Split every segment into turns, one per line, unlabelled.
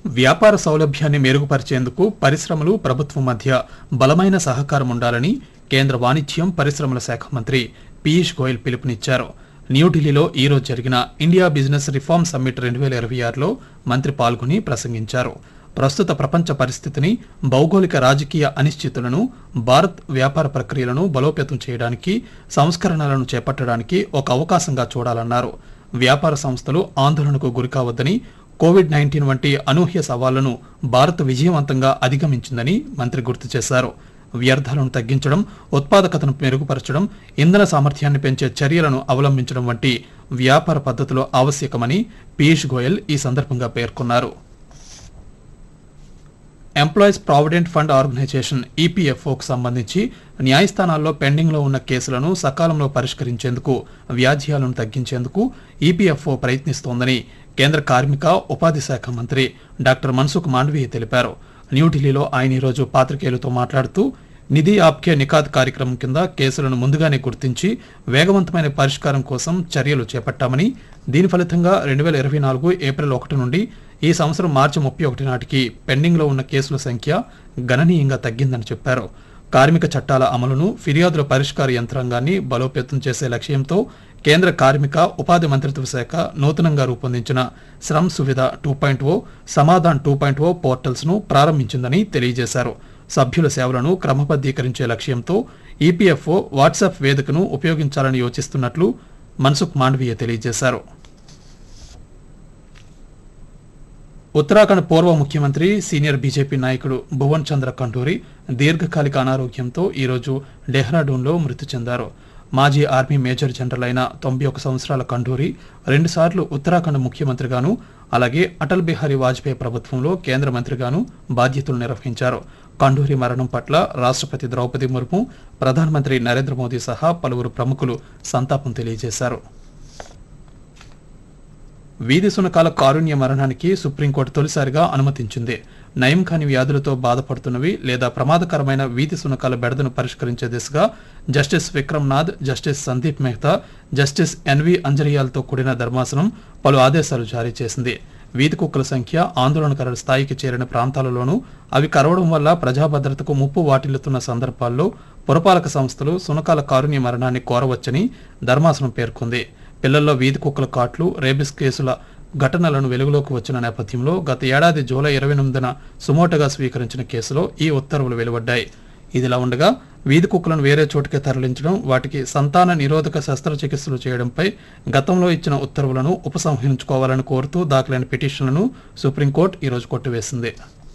వ్యాపార సౌలభ్యాన్ని మెరుగుపరిచేందుకు పరిశ్రమలు ప్రభుత్వం మధ్య బలమైన సహకారం ఉండాలని కేంద్ర వాణిజ్యం పరిశ్రమల శాఖ మంత్రి పీయూష్ గోయల్ పిలుపునిచ్చారు న్యూఢిల్లీలో ఈ రోజు జరిగిన ఇండియా బిజినెస్ రిఫార్మ్ సమ్మిట్ రెండు వేల ఇరవై ఆరులో మంత్రి పాల్గొని ప్రసంగించారు ప్రస్తుత ప్రపంచ పరిస్థితిని భౌగోళిక రాజకీయ అనిశ్చితులను భారత్ వ్యాపార ప్రక్రియలను బలోపేతం చేయడానికి సంస్కరణలను చేపట్టడానికి ఒక అవకాశంగా చూడాలన్నారు వ్యాపార సంస్థలు ఆందోళనకు గురికావద్దని కోవిడ్ నైన్టీన్ వంటి అనూహ్య సవాళ్లను భారత్ విజయవంతంగా అధిగమించిందని మంత్రి గుర్తు చేశారు వ్యర్థాలను తగ్గించడం ఉత్పాదకతను మెరుగుపరచడం ఇంధన సామర్థ్యాన్ని పెంచే చర్యలను అవలంబించడం వంటి వ్యాపార పద్ధతులు ఆవశ్యకమని పీయూష్ గోయల్ ఈ సందర్భంగా పేర్కొన్నారు ఎంప్లాయీస్ ప్రావిడెంట్ ఫండ్ ఆర్గనైజేషన్ ఈపీఎఫ్ఓకు సంబంధించి న్యాయస్థానాల్లో పెండింగ్లో ఉన్న కేసులను సకాలంలో పరిష్కరించేందుకు వ్యాజ్యాలను తగ్గించేందుకు ఈపీఎఫ్ఓ ప్రయత్నిస్తోందని కేంద్ర కార్మిక ఉపాధి శాఖ మంత్రి డాక్టర్ మన్సుఖ్ మాండవీయ తెలిపారు న్యూఢిల్లీలో ఆయన ఈరోజు పాత్రికేయులతో మాట్లాడుతూ నిధి ఆప్కే నికాద్ కార్యక్రమం కింద కేసులను ముందుగానే గుర్తించి వేగవంతమైన పరిష్కారం కోసం చర్యలు చేపట్టామని దీని ఫలితంగా రెండు వేల ఇరవై నాలుగు ఏప్రిల్ ఒకటి నుండి ఈ సంవత్సరం మార్చి ముప్పై ఒకటి నాటికి పెండింగ్లో ఉన్న కేసుల సంఖ్య గణనీయంగా తగ్గిందని చెప్పారు కార్మిక చట్టాల అమలును ఫిర్యాదుల పరిష్కార యంత్రాంగాన్ని బలోపేతం చేసే లక్ష్యంతో కేంద్ర కార్మిక ఉపాధి మంత్రిత్వ శాఖ నూతనంగా రూపొందించిన Shram Suvidha two point O Samadhan two point O portals ను ప్రారంభించిందని తెలియజేశారు సభ్యుల సేవలను క్రమబద్దీకరించే లక్ష్యంతో ఈపీఎఫ్ఓ వాట్సాప్ వేదికను ఉపయోగించాలని యోచిస్తున్నట్లు మన్సుఖ్ మాండవీయ తెలియజేశారు ఉత్తరాఖండ్ పూర్వ ముఖ్యమంత్రి సీనియర్ బీజేపీ నాయకుడు భువన్ చంద్ర కంటూరి దీర్ఘకాలిక అనారోగ్యంతో ఈరోజు డెహ్రాడూన్లో మృతి చెందారు మాజీ ఆర్మీ మేజర్ జనరల్ అయిన తొంభై ఒక సంవత్సరాల కండూరి రెండుసార్లు ఉత్తరాఖండ్ ముఖ్యమంత్రిగాను అలాగే అటల్ బిహారీ వాజ్పేయి ప్రభుత్వంలో కేంద్ర మంత్రిగాను బాధ్యతలు నిర్వహించారు కండూరి మరణం పట్ల రాష్ట్రపతి ద్రౌపది ముర్ము ప్రధానమంత్రి నరేంద్ర మోదీ సహా పలువురు ప్రముఖులు సంతాపం తెలియజేశారు వీధి సునకాల కారుణ్య మరణానికి సుప్రీంకోర్టు తొలిసారిగా అనుమతించింది నయం కాని వ్యాధులతో బాధపడుతున్నవి లేదా ప్రమాదకరమైన వీధి సునకాల బెడదను పరిష్కరించే దిశగా justice Vikram Nath justice Sandeep Mehta justice NV అంజరియాలతో కూడిన ధర్మాసనం పలు ఆదేశాలు జారీ చేసింది వీధి కుక్కల సంఖ్య ఆందోళనకర స్థాయికి చేరిన ప్రాంతాలలోనూ అవి కరవడం వల్ల ప్రజాభద్రతకు ముప్పు వాటిల్లుతున్న సందర్భాల్లో పురపాలక సంస్థలు సునకాల కారుణ్య మరణాన్ని కోరవచ్చని ధర్మాసనం పేర్కొంది పిల్లల్లో వీధి కుక్కల కాట్లు రేబిస్ కేసుల ఘటనలను వెలుగులోకి వచ్చిన నేపథ్యంలో గత ఏడాది జూలై ఇరవై ఎనిమిదిన సుమోటగా స్వీకరించిన కేసులో ఈ ఉత్తర్వులు వెలువడ్డాయి ఇదిలా ఉండగా వీధి కుక్కలను వేరే చోటుకి తరలించడం వాటికి సంతాన నిరోధక శస్త్రచికిత్సలు చేయడంపై గతంలో ఇచ్చిన ఉత్తర్వులను ఉపసంహరించుకోవాలని కోరుతూ దాఖలైన పిటిషన్లను సుప్రీంకోర్టు ఈరోజు కొట్టివేసింది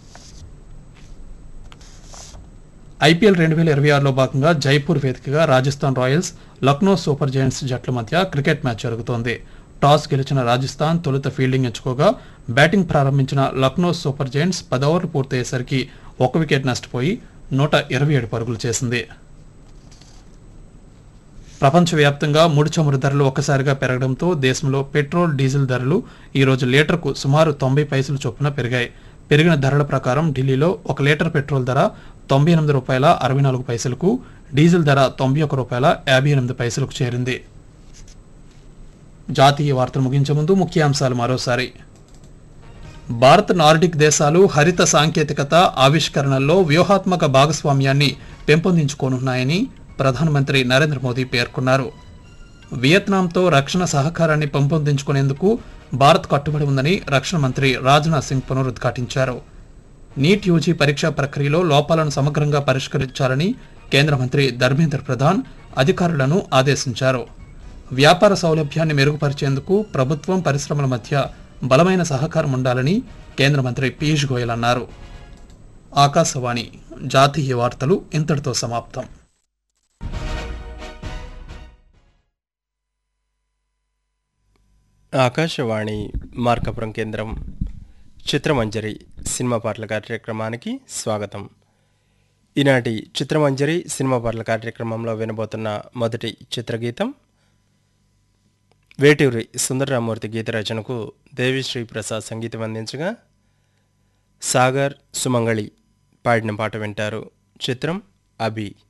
ఐపీఎల్ రెండు వేల ఇరవై ఆరులో భాగంగా జైపూర్ వేదికగా Rajasthan Royals Lucknow Super Giants జట్ల మధ్య క్రికెట్ మ్యాచ్ జరుగుతోంది టాస్ గెలిచిన రాజస్థాన్ తొలుత ఫీల్డింగ్ ఎంచుకోగా బ్యాటింగ్ ప్రారంభించిన లక్నో సూపర్ జైంట్స్ పది ఓవర్లు పూర్తయ్యేసరికి ఒక వికెట్ నష్టపోయి నూట ఇరవై ఏడు పరుగులు చేసింది ప్రపంచవ్యాప్తంగా ముడి చమురు ధరలు ఒక్కసారిగా పెరగడంతో దేశంలో పెట్రోల్ డీజిల్ ధరలు ఈ రోజు లీటర్కు సుమారు తొంభై పైసలు చొప్పున పెరిగాయి పెరిగిన ధరల ప్రకారం ఢిల్లీలో ఒక లీటర్ పెట్రోల్ ధర తొంభై ఎనిమిది రూపాయల అరవై నాలుగు పైసలకు డీజిల్ ధర తొంభై ఒక రూపాయల యాభై ఎనిమిది పైసలకు చేరింది జాతీయ వార్తలు ముగించే ముందు ముఖ్యాంశాలు మరోసారి భారత్ నార్డిక్ దేశాలు హరిత సాంకేతికత ఆవిష్కరణల్లో వ్యూహాత్మక భాగస్వామ్యాన్ని పెంపొందించుకోనున్నాయని ప్రధానమంత్రి నరేంద్ర మోదీ పేర్కొన్నారు వియత్నాంతో రక్షణ సహకారాన్ని పెంపొందించుకునేందుకు భారత్ కట్టుబడి ఉందని రక్షణ మంత్రి రాజ్నాథ్ సింగ్ పునరుద్ఘాటించారు నీట్ యూజీ పరీక్షా ప్రక్రియలో లోపాలను సమగ్రంగా పరిష్కరించాలని కేంద్ర మంత్రి ధర్మేంద్ర ప్రధాన్ అధికారులను ఆదేశించారు వ్యాపార సౌలభ్యాన్ని మెరుగుపరిచేందుకు ప్రభుత్వం పరిశ్రమల మధ్య బలమైన సహకారం ఉండాలని కేంద్ర మంత్రి పీయూష్ గోయల్ అన్నారు ఆకాశవాణి జాతీయ వార్తలు ఇంతటితో సమాప్తం
ఆకాశవాణి మార్కపురం కేంద్రం చిత్రమంజరి సినిమా పాటల కార్యక్రమానికి స్వాగతం ఈనాటి చిత్రమంజరి సినిమా పాటల కార్యక్రమంలో వినబోతున్న మొదటి చిత్రగీతం వేటూరి సుందరరామూర్తి గీత రచనకు దేవిశ్రీ ప్రసాద్ సంగీతం అందించగా సాగర్ సుమంగళి పాడిన పాట వింటారు చిత్రం అభి